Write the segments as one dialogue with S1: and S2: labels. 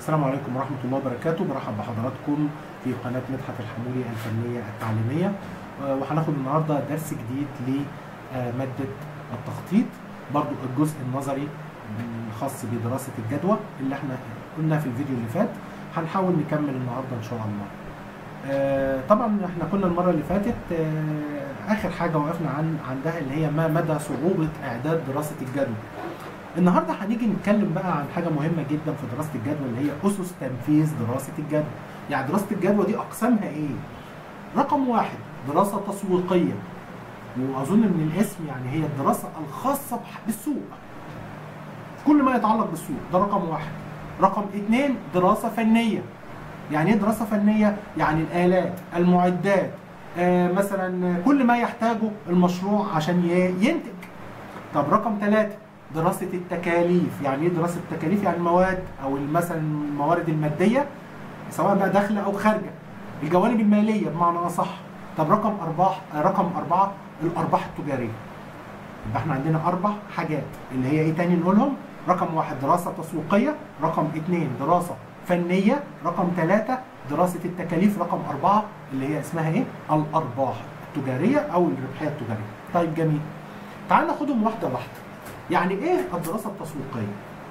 S1: السلام عليكم ورحمة الله وبركاته برحب بحضراتكم في قناة مدحت الحمولي الفنية التعليمية آه، وهناخد النهاردة درس جديد لمادة التخطيط برضو الجزء النظري الخاص بدراسة الجدوى اللي احنا قلنا في الفيديو اللي فات هنحاول نكمل النهاردة ان شاء الله آه، طبعا احنا كنا المرة اللي فاتت آه، اخر حاجة وقفنا عن عندها اللي هي ما مدى صعوبة اعداد دراسة الجدوى النهارده هنيجي نتكلم بقى عن حاجه مهمه جدا في دراسه الجدوى اللي هي اسس تنفيذ دراسه الجدوى يعني دراسه الجدوى دي اقسامها ايه رقم واحد دراسه تسويقيه واظن من الاسم يعني هي الدراسه الخاصه بح- بالسوق كل ما يتعلق بالسوق ده رقم واحد رقم اثنين دراسه فنيه يعني ايه دراسه فنيه يعني الالات المعدات آه مثلا كل ما يحتاجه المشروع عشان ي- ينتج طب رقم ثلاثة دراسة التكاليف يعني ايه دراسة التكاليف يعني المواد او مثلا الموارد المادية سواء بقى داخلة او خارجة الجوانب المالية بمعنى اصح طب رقم ارباح رقم اربعة الارباح التجارية يبقى احنا عندنا اربع حاجات اللي هي ايه تاني نقولهم رقم واحد دراسة تسويقية رقم اثنين دراسة فنية رقم ثلاثة دراسة التكاليف رقم أربعة اللي هي اسمها ايه الأرباح التجارية أو الربحية التجارية طيب جميل تعال ناخدهم واحدة واحدة يعني ايه الدراسه التسويقيه؟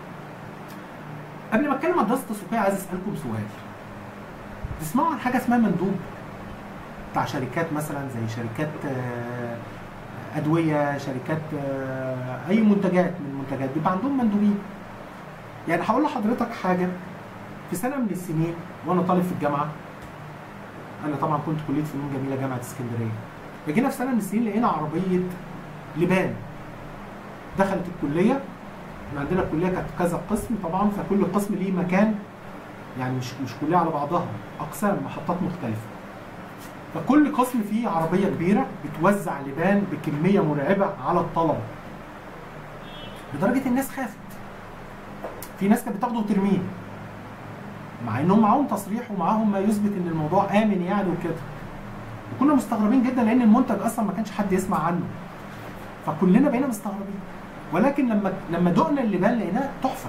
S1: قبل ما اتكلم عن الدراسه التسويقيه عايز اسالكم سؤال. تسمعوا عن حاجه اسمها مندوب بتاع شركات مثلا زي شركات آه، ادويه، شركات آه، اي منتجات من المنتجات بيبقى عندهم مندوبين. يعني هقول لحضرتك حاجه في سنه من السنين وانا طالب في الجامعه انا طبعا كنت كليه فنون جميله جامعه اسكندريه. فجينا في سنه من السنين لقينا عربيه لبان دخلت الكليه احنا عندنا الكليه كانت كذا قسم طبعا فكل قسم ليه مكان يعني مش مش كليه على بعضها اقسام محطات مختلفه فكل قسم فيه عربيه كبيره بتوزع لبان بكميه مرعبه على الطلبه لدرجه الناس خافت في ناس كانت بتاخده وترميه مع انهم معاهم تصريح ومعاهم ما يثبت ان الموضوع امن يعني وكده وكنا مستغربين جدا لان المنتج اصلا ما كانش حد يسمع عنه فكلنا بقينا مستغربين ولكن لما لما دقنا اللبان لقيناه تحفه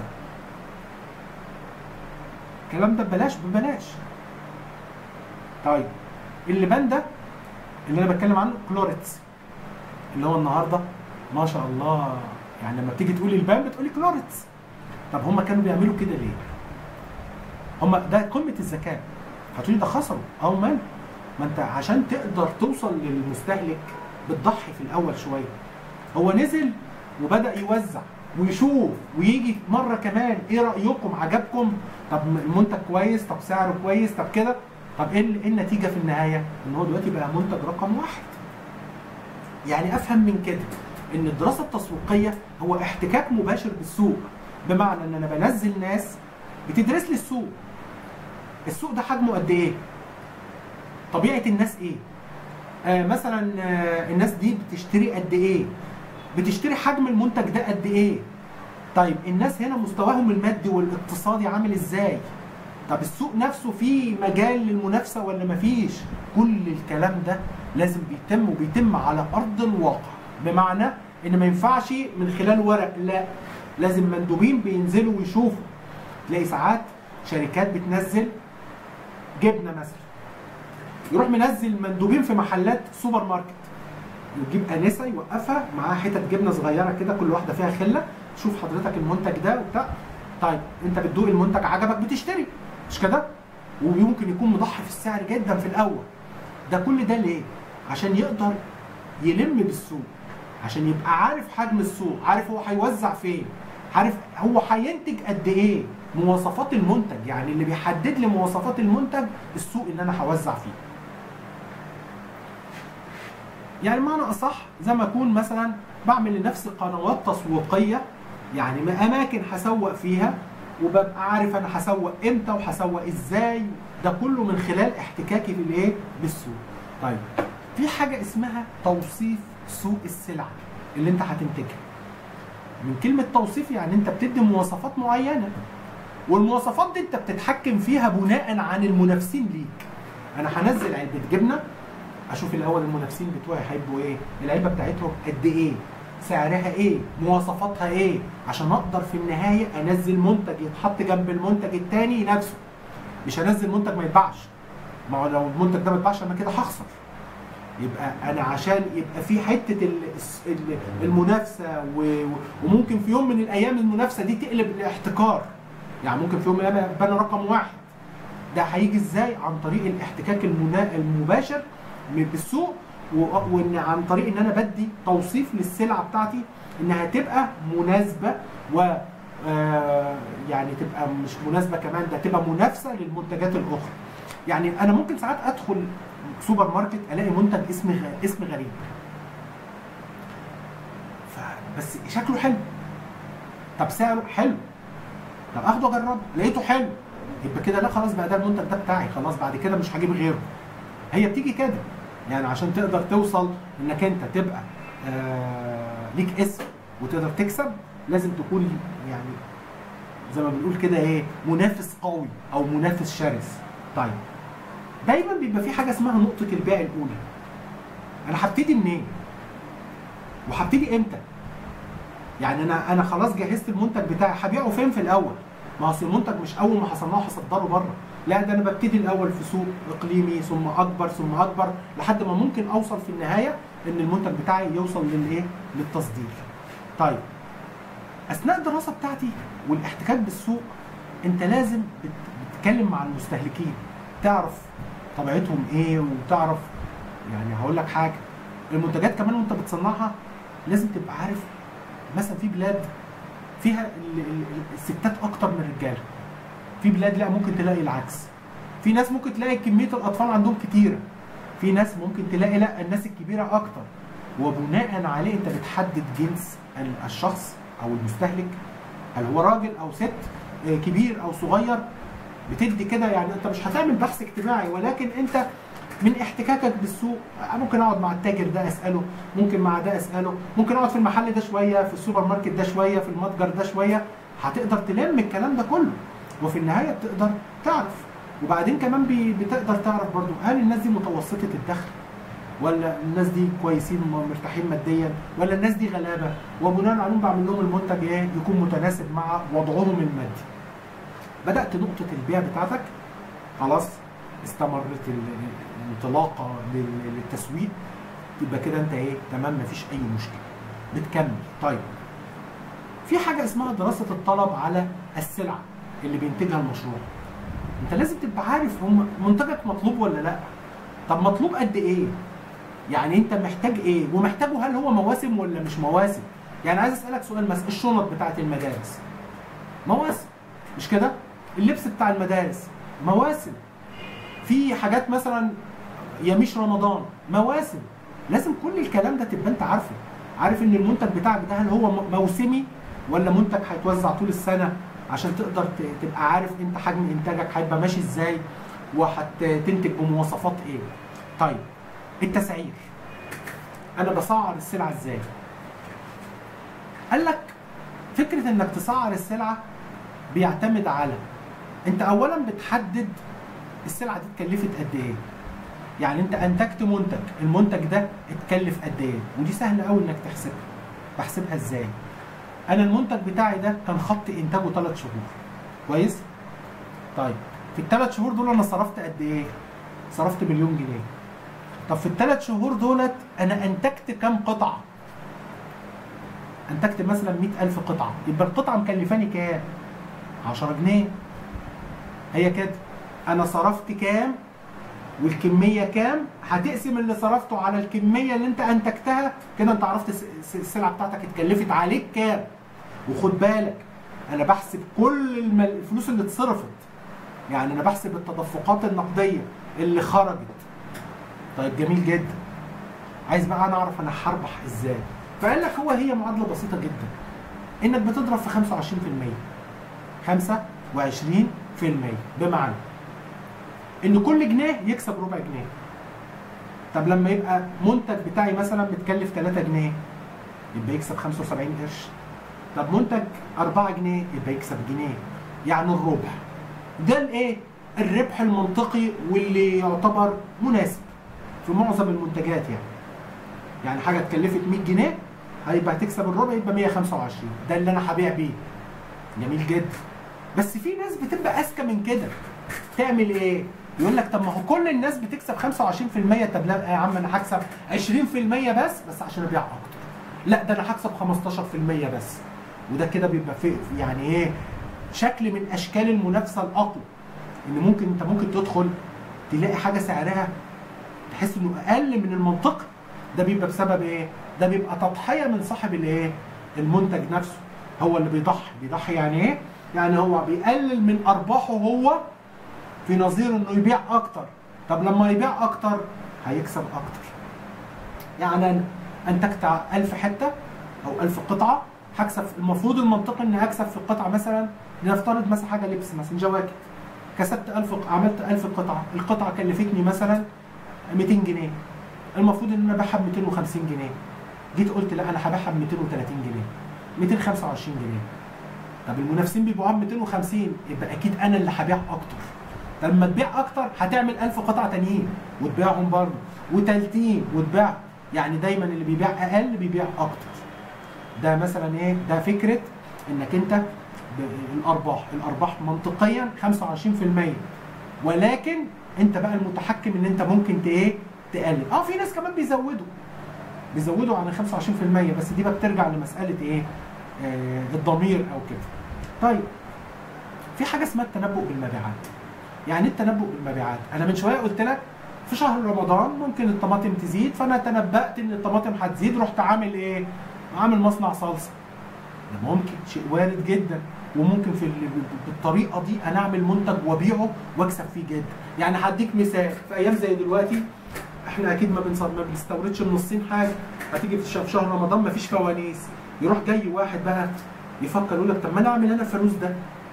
S1: الكلام ده ببلاش ببلاش طيب اللبان ده اللي انا بتكلم عنه كلوريتس اللي هو النهارده ما شاء الله يعني لما بتيجي تقولي البان بتقولي كلوريتس طب هم كانوا بيعملوا كده ليه؟ هم ده قمه الذكاء هتقولي ده خسروا او مال ما انت عشان تقدر توصل للمستهلك بتضحي في الاول شويه هو نزل وبدا يوزع ويشوف ويجي مره كمان ايه رايكم عجبكم طب المنتج كويس طب سعره كويس طب كده طب ايه ال- إيه النتيجه في النهايه ان هو دلوقتي بقى منتج رقم واحد يعني افهم من كده ان الدراسه التسويقيه هو احتكاك مباشر بالسوق بمعنى ان انا بنزل ناس بتدرس لي السوق السوق ده حجمه قد ايه طبيعه الناس ايه آه مثلا آه الناس دي بتشتري قد ايه بتشتري حجم المنتج ده قد ايه طيب الناس هنا مستواهم المادي والاقتصادي عامل ازاي طب السوق نفسه فيه مجال للمنافسه ولا مفيش كل الكلام ده لازم بيتم وبيتم على ارض الواقع بمعنى ان ما ينفعش من خلال ورق لا لازم مندوبين بينزلوا ويشوفوا تلاقي ساعات شركات بتنزل جبنه مثلا يروح منزل مندوبين في محلات سوبر ماركت يجيب انسه يوقفها معاها حتت جبنه صغيره كده كل واحده فيها خله شوف حضرتك المنتج ده وبتاع طيب انت بتدوق المنتج عجبك بتشتري مش كده ويمكن يكون مضحي في السعر جدا في الاول ده كل ده ليه عشان يقدر يلم بالسوق عشان يبقى عارف حجم السوق عارف هو هيوزع فين عارف هو هينتج قد ايه مواصفات المنتج يعني اللي بيحدد لي مواصفات المنتج السوق اللي انا هوزع فيه يعني معنى اصح زي ما اكون مثلا بعمل لنفسي قنوات تسويقيه يعني ما اماكن هسوق فيها وببقى عارف انا هسوق امتى وهسوق ازاي ده كله من خلال احتكاكي بالايه بالسوق طيب في حاجه اسمها توصيف سوق السلع اللي انت هتنتجها من كلمه توصيف يعني انت بتدي مواصفات معينه والمواصفات دي انت بتتحكم فيها بناء عن المنافسين ليك انا هنزل علبه جبنه اشوف الاول المنافسين بتوعي هيبقوا ايه العلبه بتاعتهم قد ايه سعرها ايه مواصفاتها ايه عشان اقدر في النهايه انزل منتج يتحط جنب المنتج التاني نفسه مش هنزل منتج ما يتباعش ما هو لو المنتج ده ما يتباعش انا كده هخسر يبقى انا عشان يبقى في حته ال- الس- ال- المنافسه و- وممكن في يوم من الايام المنافسه دي تقلب لاحتكار يعني ممكن في يوم من الايام ابقى انا رقم واحد ده هيجي ازاي عن طريق الاحتكاك المنا- المباشر م- بالسوق و- وان عن طريق ان انا بدي توصيف للسلعه بتاعتي انها تبقى مناسبه و آه، يعني تبقى مش مناسبه كمان ده تبقى منافسه للمنتجات الاخرى يعني انا ممكن ساعات ادخل سوبر ماركت الاقي منتج اسم غ... اسم غريب ف... بس شكله حلو طب سعره حلو طب اخده اجربه لقيته حلو يبقى كده لا خلاص بقى ده المنتج ده بتاعي خلاص بعد كده مش هجيب غيره هي بتيجي كده يعني عشان تقدر توصل انك انت تبقى آه ليك اسم وتقدر تكسب لازم تكون يعني زي ما بنقول كده ايه منافس قوي او منافس شرس طيب دايما بيبقى في حاجه اسمها نقطه البيع الاولى انا هبتدي منين وهبتدي امتى يعني انا انا خلاص جهزت المنتج بتاعي هبيعه فين في الاول ما اصل المنتج مش اول ما هصنعه هصدره بره لا ده انا ببتدي الاول في سوق اقليمي ثم اكبر ثم اكبر لحد ما ممكن اوصل في النهايه ان المنتج بتاعي يوصل للايه للتصدير طيب اثناء الدراسه بتاعتي والاحتكاك بالسوق انت لازم بت- بتتكلم مع المستهلكين تعرف طبيعتهم ايه وتعرف يعني هقول لك حاجه المنتجات كمان وانت بتصنعها لازم تبقى عارف مثلا في بلاد فيها ال- ال- ال- الستات اكتر من الرجاله في بلاد لا ممكن تلاقي العكس في ناس ممكن تلاقي كميه الاطفال عندهم كتيره في ناس ممكن تلاقي لا الناس الكبيره اكتر وبناء عليه انت بتحدد جنس ال- الشخص او المستهلك هل هو راجل او ست آه، كبير او صغير بتدي كده يعني انت مش هتعمل بحث اجتماعي ولكن انت من احتكاكك بالسوق ممكن اقعد مع التاجر ده اساله ممكن مع ده اساله ممكن اقعد في المحل ده شويه في السوبر ماركت ده شويه في المتجر ده شويه هتقدر تلم الكلام ده كله وفي النهايه بتقدر تعرف وبعدين كمان بي- بتقدر تعرف برضو هل الناس دي متوسطه الدخل ولا الناس دي كويسين مرتاحين ماديا ولا الناس دي غلابه وبناء عليهم بعمل لهم المنتج ايه يكون متناسب مع وضعهم المادي بدات نقطه البيع بتاعتك خلاص استمرت ال- الانطلاقه لل- للتسويق يبقى كده انت ايه تمام مفيش اي مشكله بتكمل طيب في حاجه اسمها دراسه الطلب على السلعه اللي بينتجها المشروع انت لازم تبقى عارف هم منتجك مطلوب ولا لا طب مطلوب قد ايه يعني انت محتاج ايه ومحتاجه هل هو مواسم ولا مش مواسم يعني عايز اسالك سؤال مثلا الشنط بتاعت المدارس مواسم مش كده اللبس بتاع المدارس مواسم في حاجات مثلا يميش رمضان مواسم لازم كل الكلام ده تبقى انت عارفه عارف ان المنتج بتاعك ده هل هو م- موسمي ولا منتج هيتوزع طول السنه عشان تقدر ت- تبقى عارف انت حجم انتاجك هيبقى ماشي ازاي وهتنتج بمواصفات ايه طيب التسعير انا بسعر السلعه ازاي قال لك فكره انك تسعر السلعه بيعتمد على انت اولا بتحدد السلعه دي اتكلفت قد ايه يعني انت انتجت منتج المنتج ده اتكلف قد ايه ودي سهله قوي انك تحسبها بحسبها ازاي انا المنتج بتاعي ده كان خط انتاجه ثلاث شهور كويس طيب في الثلاث شهور دول انا صرفت قد ايه صرفت مليون جنيه طب في الثلاث شهور دولت انا انتجت كام قطعه انتجت مثلا مئة ألف قطعة يبقى القطعة مكلفاني كام 10 جنيه هي كده انا صرفت كام والكميه كام هتقسم اللي صرفته على الكميه اللي انت انتجتها كده انت عرفت الس- الس- السلعه بتاعتك اتكلفت عليك كام وخد بالك انا بحسب كل الم- الفلوس اللي اتصرفت يعني انا بحسب التدفقات النقديه اللي خرجت طيب جميل جدا عايز بقى انا اعرف انا هربح ازاي فقال لك هو هي معادله بسيطه جدا انك بتضرب في 25% 25% بمعنى ان كل جنيه يكسب ربع جنيه طب لما يبقى منتج بتاعي مثلا بتكلف 3 جنيه يبقى يكسب 75 قرش طب منتج 4 جنيه يبقى يكسب جنيه يعني الربع ده الايه الربح المنطقي واللي يعتبر مناسب في معظم المنتجات يعني يعني حاجه اتكلفت 100 جنيه هيبقى هتكسب الربع يبقى 125 ده اللي انا هبيع بيه جميل جدا بس في ناس بتبقى اذكى من كده تعمل ايه يقول لك طب ما هو كل الناس بتكسب 25% طب لا يا عم انا هكسب 20% بس بس عشان ابيع اكتر لا ده انا هكسب 15% بس وده كده بيبقى في يعني ايه شكل من اشكال المنافسه الاقوى ان ممكن انت ممكن تدخل تلاقي حاجه سعرها تحس انه اقل من المنطقي ده بيبقى بسبب ايه؟ ده بيبقى تضحيه من صاحب الايه؟ المنتج نفسه هو اللي بيضحي بيضحي يعني ايه؟ يعني هو بيقلل من ارباحه هو في نظير انه يبيع اكتر طب لما يبيع اكتر هيكسب اكتر يعني انا انتجت 1000 حته او 1000 قطعه هكسب المفروض المنطقي اني اكسب في القطعه مثلا لنفترض مثلا حاجه لبس مثلا جواكت كسبت 1000 عملت 1000 قطعه القطعه كلفتني مثلا 200 جنيه المفروض ان انا ابيعها ب 250 جنيه جيت قلت لا انا هبيعها ب 230 جنيه 225 جنيه طب المنافسين بيبيعوها ب 250 يبقى اكيد انا اللي هبيع اكتر لما تبيع اكتر هتعمل 1000 قطعه تانيين وتبيعهم برضه وتالتين وتبيع يعني دايما اللي بيبيع اقل بيبيع اكتر ده مثلا ايه ده فكره انك انت ب- الارباح الارباح منطقيا 25% ولكن انت بقى المتحكم ان انت ممكن ت- ايه تقلل اه في ناس كمان بيزودوا بيزودوا عن ال 25% بس دي بقى بترجع لمساله ايه آه الضمير او كده طيب في حاجه اسمها التنبؤ بالمبيعات يعني ايه التنبؤ بالمبيعات انا من شويه قلت لك في شهر رمضان ممكن الطماطم تزيد فانا تنبأت ان الطماطم هتزيد رحت عامل ايه عامل مصنع صلصه ده ممكن شيء وارد جدا وممكن في ال- بالطريقه دي انا اعمل منتج وابيعه واكسب فيه جدا يعني هديك مثال في ايام زي دلوقتي احنا اكيد ما بنص- ما بنستوردش من الصين حاجه هتيجي في شه- في شهر رمضان ما فيش فوانيس يروح جاي واحد بقى يفكر يقول لك طب ما انا اعمل انا الفانوس ده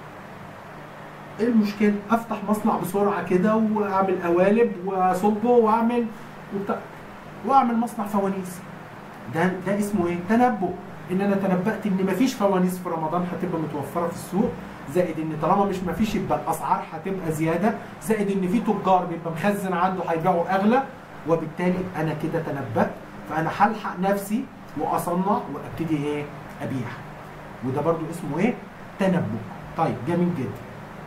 S1: ايه المشكله افتح مصنع بسرعه كده واعمل قوالب واصبه واعمل وبتاع واعمل مصنع فوانيس ده ده اسمه ايه تنبؤ ان انا تنبأت ان مفيش فوانيس في رمضان هتبقى متوفره في السوق زائد ان طالما مش مفيش يبقى الاسعار هتبقى زياده زائد ان في تجار بيبقى مخزن عنده هيبيعوا اغلى وبالتالي انا كده تنبأت فانا هلحق نفسي واصنع وابتدي ايه ابيع وده برضو اسمه ايه تنبؤ طيب جميل جدا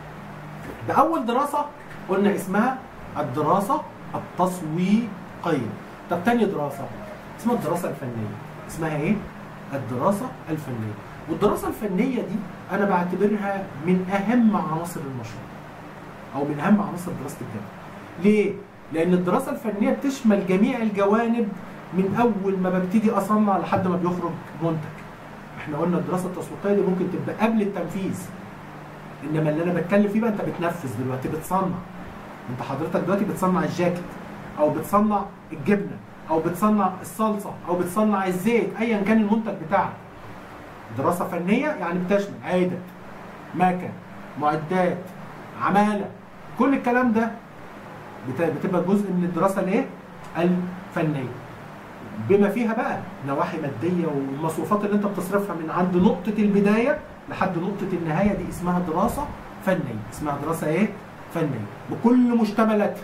S1: بأول دراسة قلنا اسمها الدراسة التسويقية طب تاني دراسة اسمها الدراسة الفنية اسمها ايه؟ الدراسة الفنية والدراسة الفنية دي أنا بعتبرها من أهم عناصر المشروع أو من أهم عناصر دراسة الجامعة ليه؟ لأن الدراسة الفنية بتشمل جميع الجوانب من أول ما ببتدي أصنع لحد ما بيخرج منتج احنا قلنا الدراسة التسويقية دي ممكن تبقى قبل التنفيذ انما اللي انا بتكلم فيه بقى انت بتنفذ دلوقتي بتصنع انت حضرتك دلوقتي بتصنع الجاكيت او بتصنع الجبنه او بتصنع الصلصه او بتصنع الزيت ايا كان المنتج بتاعك دراسه فنيه يعني بتشمل عدد مكن معدات عماله كل الكلام ده بت- بتبقى جزء من الدراسه الايه الفنيه بما فيها بقى نواحي ماديه والمصروفات اللي انت بتصرفها من عند نقطه البدايه لحد نقطه النهايه دي اسمها دراسه فنيه اسمها دراسه ايه فنيه بكل مشتملاتها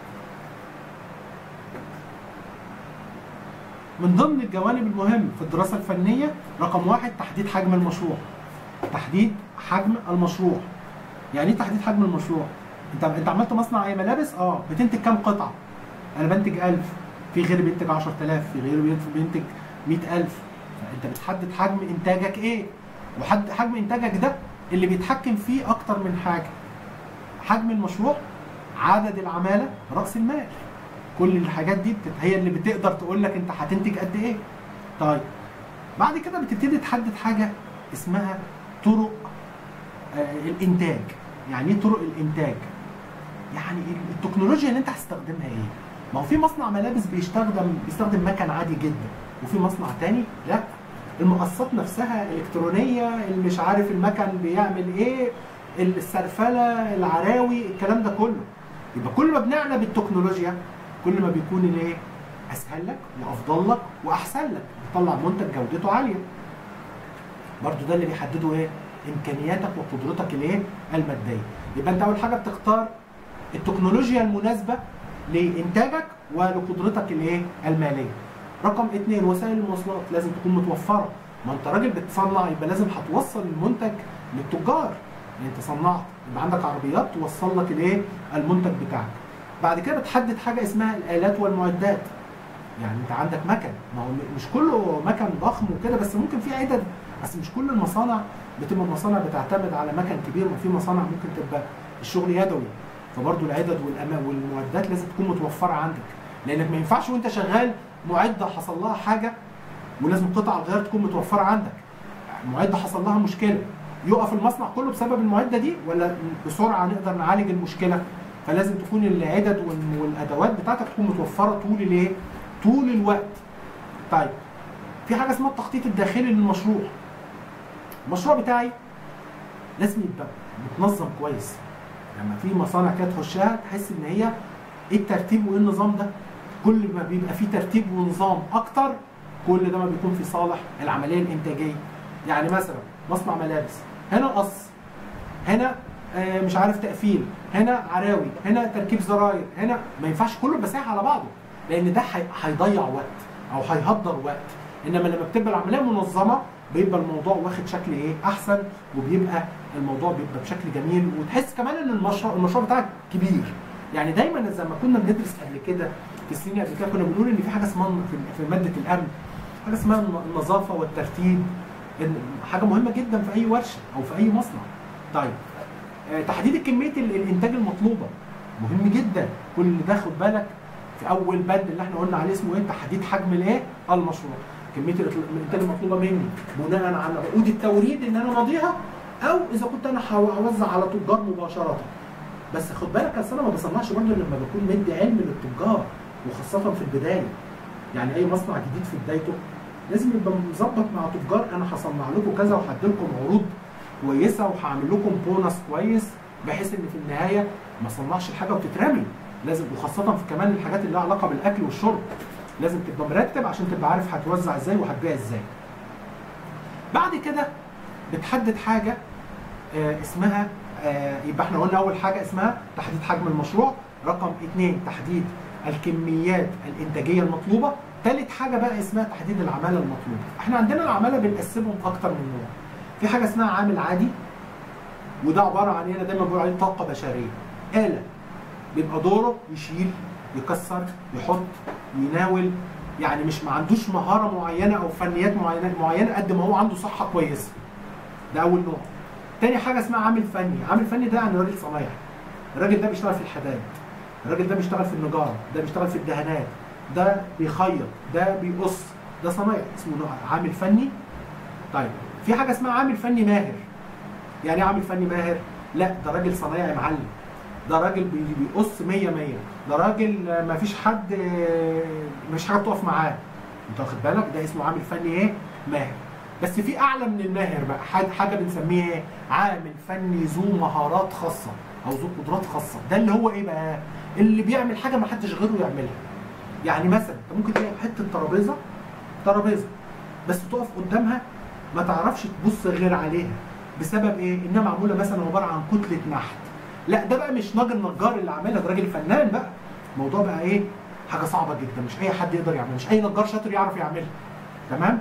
S1: من ضمن الجوانب المهمة في الدراسة الفنية رقم واحد تحديد حجم المشروع تحديد حجم المشروع يعني ايه تحديد حجم المشروع انت انت عملت مصنع اي ملابس اه بتنتج كام قطعة انا بنتج 1000 في غيري بينتج 10000 في غيري بينتج 100000 فانت بتحدد حجم انتاجك ايه وحد حجم انتاجك ده اللي بيتحكم فيه اكتر من حاجه حجم المشروع عدد العماله راس المال كل الحاجات دي بتت... هي اللي بتقدر تقول لك انت هتنتج قد ايه طيب بعد كده بتبتدي تحدد حاجه اسمها طرق آه الانتاج يعني ايه طرق الانتاج يعني التكنولوجيا اللي انت هتستخدمها ايه ما هو في مصنع ملابس بيستخدم بيستخدم مكن عادي جدا وفي مصنع تاني لا المقصات نفسها الكترونيه اللي مش عارف المكن بيعمل ايه السرفله العراوي الكلام ده كله يبقى كل ما بنعلى بالتكنولوجيا كل ما بيكون الايه اسهل لك وافضل لك واحسن لك بتطلع منتج جودته عاليه برضو ده اللي بيحدده ايه امكانياتك وقدرتك الايه الماديه يبقى انت اول حاجه بتختار التكنولوجيا المناسبه لانتاجك ولقدرتك الايه الماليه رقم اثنين وسائل المواصلات لازم تكون متوفره ما انت راجل بتصنع يبقى لازم هتوصل المنتج للتجار يعني انت صنعت يبقى عندك عربيات توصل لك الايه المنتج بتاعك بعد كده بتحدد حاجه اسمها الالات والمعدات يعني انت عندك مكن ما هو مش كله مكن ضخم وكده بس ممكن في عدد بس مش كل المصانع بتبقى المصانع بتعتمد على مكن كبير وفي مصانع ممكن تبقى الشغل يدوي فبرضه العدد والأما والمعدات لازم تكون متوفره عندك لانك ما ينفعش وانت شغال معده حصل لها حاجه ولازم قطع الغيار تكون متوفره عندك معده حصل لها مشكله يقف المصنع كله بسبب المعده دي ولا بسرعه نقدر نعالج المشكله فلازم تكون العدد وال- والادوات بتاعتك تكون متوفره طول الايه طول الوقت طيب في حاجه اسمها التخطيط الداخلي للمشروع المشروع بتاعي لازم يبقى متنظم كويس لما في مصانع كده تخشها تحس ان هي ايه الترتيب وايه النظام ده كل ما بيبقى في ترتيب ونظام اكتر كل ده ما بيكون في صالح العمليه الانتاجيه يعني مثلا مصنع ملابس هنا قص هنا آه، مش عارف تقفيل هنا عراوي هنا تركيب زراير هنا ما ينفعش كله يبقى سايح على بعضه لان ده هي- هيضيع وقت او هيهدر وقت انما لما بتبقى العمليه منظمه بيبقى الموضوع واخد شكل ايه احسن وبيبقى الموضوع بيبقى بشكل جميل وتحس كمان ان المشروع المشروع بتاعك كبير يعني دايما زي ما كنا بندرس قبل كده في السنين قبل كده كنا بنقول ان في حاجه اسمها في- في ماده الامن حاجه اسمها النظافه والترتيب إن حاجه مهمه جدا في اي ورشه او في اي مصنع طيب آه، تحديد كميه ال- الانتاج المطلوبه مهم جدا كل ده خد بالك في اول بند اللي احنا قلنا عليه اسمه ايه تحديد حجم الايه المشروع كميه الإطل- الانتاج المطلوبه مني بناء على عقود التوريد ان انا ماضيها او اذا كنت انا هو- هوزع على تجار مباشره بس خد بالك اصل انا ما بصنعش برضه لما بكون مدي علم للتجار وخاصه في البدايه يعني اي مصنع جديد في بدايته لازم يبقى مظبط مع تجار انا هصنع لكم كذا وهدي لكم عروض كويسه وهعمل لكم بونص كويس بحيث ان في النهايه ما صنعش الحاجه وتترمي لازم وخاصه في كمان الحاجات اللي لها علاقه بالاكل والشرب لازم تبقى مرتب عشان تبقى عارف هتوزع ازاي وهتبيع ازاي بعد كده بتحدد حاجه آه، اسمها آه، يبقى احنا قلنا اول حاجه اسمها تحديد حجم المشروع رقم اثنين تحديد الكميات الانتاجيه المطلوبه ثالث حاجه بقى اسمها تحديد العماله المطلوبه احنا عندنا العماله بنقسمهم اكتر من نوع في حاجه اسمها عامل عادي وده عباره عن ايه انا دايما بقول عليه طاقه بشريه اله بيبقى دوره يشيل يكسر يحط يناول يعني مش ما عندوش مهاره معينه او فنيات معينه معينه قد ما هو عنده صحه كويسه ده اول نوع تاني حاجه اسمها عامل فني عامل فني ده يعني راجل صنايعي الراجل ده بيشتغل في الحدائق الراجل ده بيشتغل في النجاره ده بيشتغل في الدهانات ده بيخيط ده بيقص ده صنايعي اسمه نوع عامل فني طيب في حاجه اسمها عامل فني ماهر يعني ايه عامل فني ماهر لا ده راجل صنايعي معلم ده راجل بي- بيقص 100 100 ده راجل آه، ما فيش حد ما فيش حاجه بتقف معاه انت واخد بالك ده اسمه عامل فني ايه ماهر بس في اعلى من الماهر بقى حاجه حاجه بنسميها ايه عامل فني ذو مهارات خاصه او ذو قدرات خاصه ده اللي هو ايه بقى اللي بيعمل حاجه ما حدش غيره يعملها يعني مثلا انت ممكن تلاقي حته ترابيزه ترابيزه بس تقف قدامها ما تعرفش تبص غير عليها بسبب ايه انها معموله مثلا عباره عن كتله نحت لا ده بقى مش راجل نجار اللي عاملها ده راجل فنان بقى الموضوع بقى ايه حاجه صعبه جدا مش اي حد يقدر يعملها مش اي نجار شاطر يعرف يعملها تمام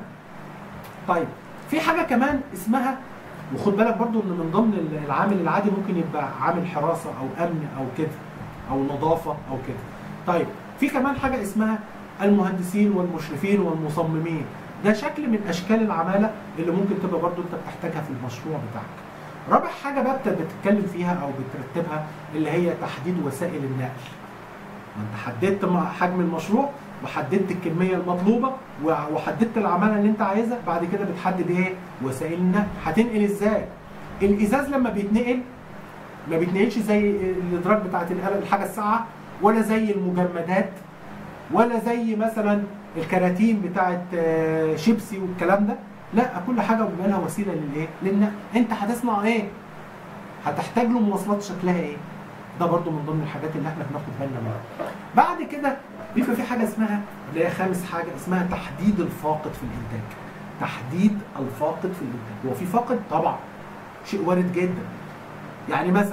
S1: طيب في حاجه كمان اسمها وخد بالك برضو ان من ضمن العامل العادي ممكن يبقى عامل حراسه او امن او كده او نظافه او كده طيب في كمان حاجه اسمها المهندسين والمشرفين والمصممين ده شكل من اشكال العماله اللي ممكن تبقى برضو انت بتحتاجها في المشروع بتاعك رابع حاجه بقى بت- بتتكلم فيها او بترتبها اللي هي تحديد وسائل النقل ما انت حددت م- حجم المشروع وحددت الكميه المطلوبه وع- وحددت العماله اللي انت عايزها بعد كده بتحدد ايه وسائل النقل هتنقل ازاي الازاز لما بيتنقل ما بيتنقلش زي الادراج بتاعت ال- الحاجه الساقعه ولا زي المجمدات ولا زي مثلا الكراتين بتاعت آه، شيبسي والكلام ده لا كل حاجه بيبقى لها وسيله للايه للنقل انت هتصنع ايه هتحتاج له مواصلات شكلها ايه ده برضو من ضمن الحاجات اللي احنا بناخد بالنا منها بعد كده بيبقى في حاجه اسمها اللي هي خامس حاجه اسمها تحديد الفاقد في الانتاج تحديد الفاقد في الانتاج هو في فاقد طبعا شيء وارد جدا يعني مثلا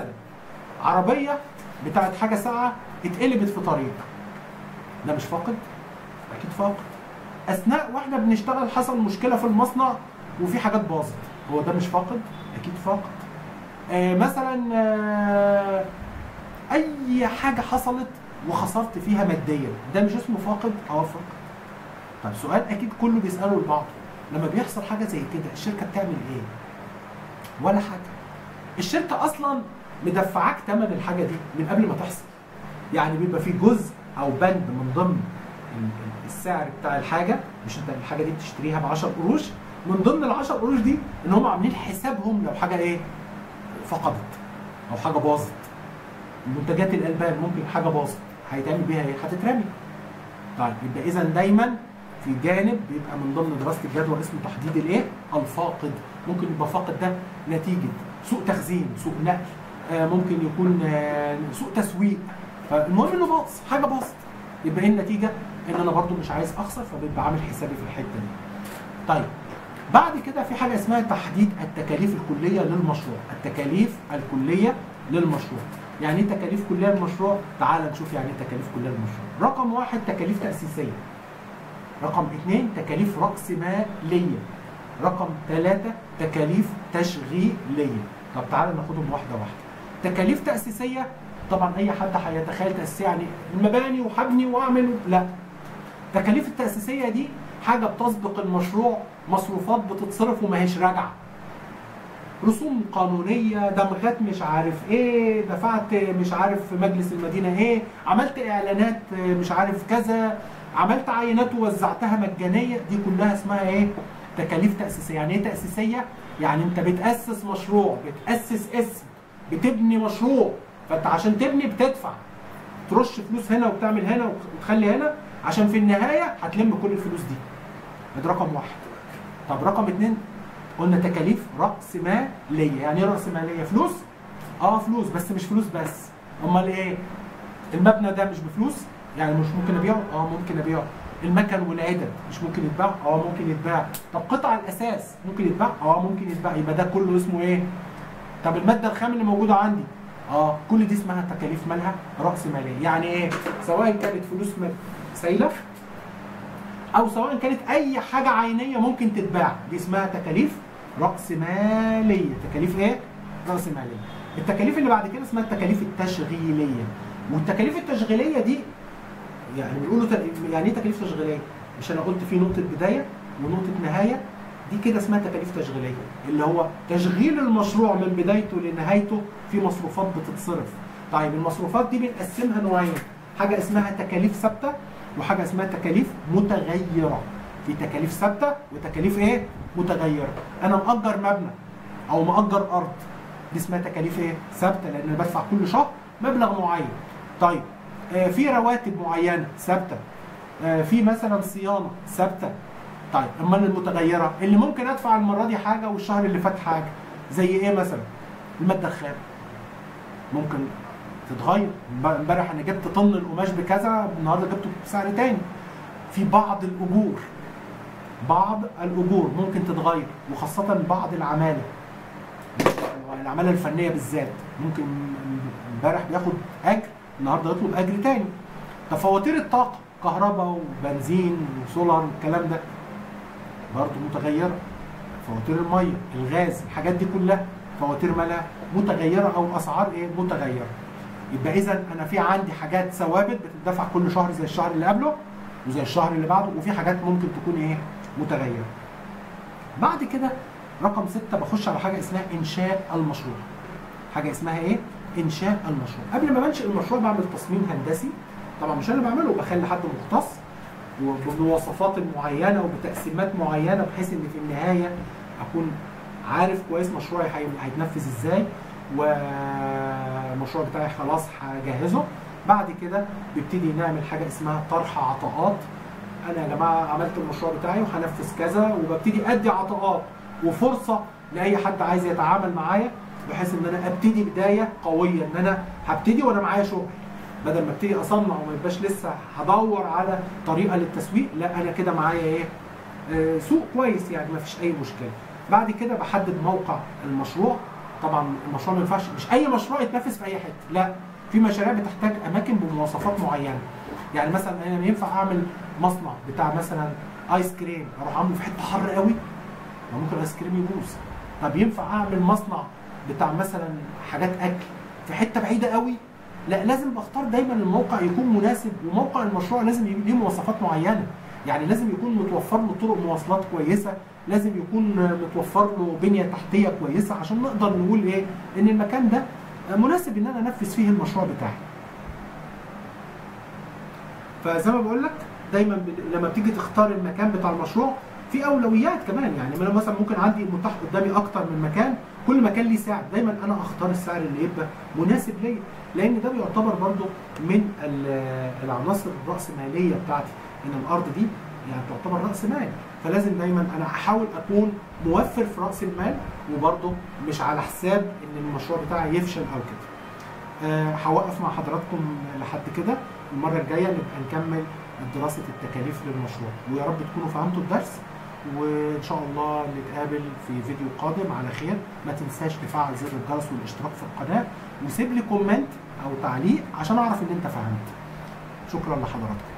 S1: عربيه بتاعت حاجه ساعه اتقلبت في طريق ده مش فاقد اكيد فاقد اثناء واحنا بنشتغل حصل مشكله في المصنع وفي حاجات باظت هو ده مش فاقد اكيد فاقد آه مثلا آه اي حاجه حصلت وخسرت فيها ماديا ده مش اسمه فاقد اه فاقد طب سؤال اكيد كله بيساله لبعضه لما بيحصل حاجه زي كده الشركه بتعمل ايه ولا حاجه الشركه اصلا مدفعاك ثمن الحاجه دي من قبل ما تحصل يعني بيبقى في جزء او بند من ضمن ال- السعر بتاع الحاجه مش انت الحاجه دي بتشتريها ب 10 قروش من ضمن ال 10 قروش دي ان هم عاملين حسابهم لو حاجه ايه فقدت او حاجه باظت منتجات الالبان ممكن حاجه باظت هيتعمل بيها ايه؟ هتترمي طيب يبقى اذا دايما في جانب بيبقى من ضمن دراسه الجدوى اسمه تحديد الايه؟ الفاقد ممكن يبقى فاقد ده نتيجه سوء تخزين، سوء نقل آه ممكن يكون آه سوء تسويق فالمهم انه باظ حاجه باظت يبقى ايه النتيجه؟ ان انا برضو مش عايز اخسر فبيبقى عامل حسابي في الحته دي. طيب بعد كده في حاجه اسمها تحديد التكاليف الكليه للمشروع، التكاليف الكليه للمشروع. يعني ايه تكاليف كليه للمشروع؟ تعال نشوف يعني ايه تكاليف كليه للمشروع. رقم واحد تكاليف تاسيسيه. رقم اثنين تكاليف راس ماليه. رقم ثلاثة تكاليف تشغيلية. طب تعال ناخدهم واحدة واحدة. تكاليف تأسيسية طبعا أي حد هيتخيل تأسيسية يعني المباني وهبني وأعمل لا. التكاليف التأسيسية دي حاجة بتسبق المشروع مصروفات بتتصرف وما هيش راجعة. رسوم قانونية دمغات مش عارف ايه دفعت مش عارف في مجلس المدينة ايه عملت اعلانات مش عارف كذا عملت عينات ووزعتها مجانية دي كلها اسمها ايه تكاليف تأسيسية يعني ايه تأسيسية يعني انت بتأسس مشروع بتأسس اسم بتبني مشروع فانت عشان تبني بتدفع ترش فلوس هنا وبتعمل هنا وتخلي هنا عشان في النهاية هتلم كل الفلوس دي ده رقم واحد طب رقم اتنين قلنا تكاليف راس ماليه يعني ايه راس ماليه فلوس اه فلوس بس مش فلوس بس امال ايه المبنى ده مش بفلوس يعني مش ممكن ابيعه اه ممكن ابيعه المكن والعدد مش ممكن يتباع اه ممكن يتباع طب قطع الاساس ممكن يتباع اه ممكن يتباع يبقى ده كله اسمه ايه طب الماده الخام اللي موجوده عندي اه كل دي اسمها تكاليف مالها راس ماليه يعني ايه سواء كانت فلوس م- سايله او سواء كانت اي حاجه عينيه ممكن تتباع دي اسمها تكاليف راس ماليه تكاليف ايه راس ماليه التكاليف اللي بعد كده اسمها التكاليف التشغيليه والتكاليف التشغيليه دي يعني بيقولوا ت- يعني ايه تكاليف تشغيليه مش انا قلت في نقطه بدايه ونقطه نهايه دي كده اسمها تكاليف تشغيليه اللي هو تشغيل المشروع من بدايته لنهايته في مصروفات بتتصرف طيب المصروفات دي بنقسمها نوعين حاجه اسمها تكاليف ثابته وحاجه اسمها تكاليف متغيره في تكاليف ثابته وتكاليف ايه متغيره انا مأجر مبنى او مأجر ارض دي اسمها تكاليف ايه ثابته لان انا بدفع كل شهر مبلغ معين طيب آه في رواتب معينه ثابته آه في مثلا صيانه ثابته طيب امال المتغيره اللي ممكن ادفع المره دي حاجه والشهر اللي فات حاجه زي ايه مثلا الماده الخام ممكن تتغير امبارح انا جبت طن القماش بكذا النهارده جبته بسعر تاني في بعض الاجور بعض الاجور ممكن تتغير وخاصه بعض العماله العماله الفنيه بالذات ممكن امبارح بياخد اجر النهارده يطلب اجر تاني طب فواتير الطاقه كهرباء وبنزين وسولار والكلام ده برضه متغيره فواتير الميه الغاز الحاجات دي كلها فواتير مالها متغيره او اسعار ايه متغيره يبقى اذا انا في عندي حاجات ثوابت بتدفع كل شهر زي الشهر اللي قبله وزي الشهر اللي بعده وفي حاجات ممكن تكون ايه متغيره بعد كده رقم ستة بخش على حاجة اسمها إنشاء المشروع حاجة اسمها إيه؟ إنشاء المشروع قبل ما بنشئ المشروع بعمل تصميم هندسي طبعا مش أنا اللي بعمله بخلي حد مختص وبمواصفات معينة وبتقسيمات معينة بحيث إن في النهاية أكون عارف كويس مشروعي هي- هيتنفذ إزاي والمشروع بتاعي خلاص هجهزه بعد كده بيبتدي نعمل حاجة اسمها طرح عطاءات انا يا جماعه عملت المشروع بتاعي وهنفذ كذا وببتدي ادي عطاءات وفرصه لاي حد عايز يتعامل معايا بحيث ان انا ابتدي بدايه قويه ان انا هبتدي وانا معايا شغل بدل ما ابتدي اصنع وما يبقاش لسه هدور على طريقه للتسويق لا انا كده معايا ايه آه، سوق كويس يعني ما فيش اي مشكله بعد كده بحدد موقع المشروع طبعا المشروع ما ينفعش مش اي مشروع يتنفذ في اي حته لا في مشاريع بتحتاج اماكن بمواصفات معينه يعني مثلا انا ينفع اعمل مصنع بتاع مثلا ايس كريم اروح عامله في حته حر قوي ما ممكن الايس كريم يبوظ طب ينفع اعمل مصنع بتاع مثلا حاجات اكل في حته بعيده قوي لا لازم بختار دايما الموقع يكون مناسب وموقع المشروع لازم يبقى ليه مواصفات معينه يعني لازم يكون متوفر له طرق مواصلات كويسه لازم يكون متوفر له بنيه تحتيه كويسه عشان نقدر نقول ايه ان المكان ده مناسب ان انا انفذ فيه المشروع بتاعي فزي ما بقول لك دايما ب- لما بتيجي تختار المكان بتاع المشروع في اولويات كمان يعني انا مثلا ممكن عندي متاح قدامي اكتر من مكان كل مكان ليه سعر دايما انا اختار السعر اللي يبقى مناسب ليا لان ده بيعتبر برضو من ال- العناصر الراسماليه بتاعتي ان الارض دي يعني تعتبر راس مال فلازم دايما انا احاول اكون موفر في راس المال وبرضو مش على حساب ان المشروع بتاعي يفشل او كده آه، هوقف مع حضراتكم لحد كده المره الجايه نبقى نكمل دراسه التكاليف للمشروع ويا رب تكونوا فهمتوا الدرس وان شاء الله نتقابل في فيديو قادم على خير ما تنساش تفعل زر الجرس والاشتراك في القناه وسيب لي كومنت او تعليق عشان اعرف ان انت فهمت شكرا لحضراتكم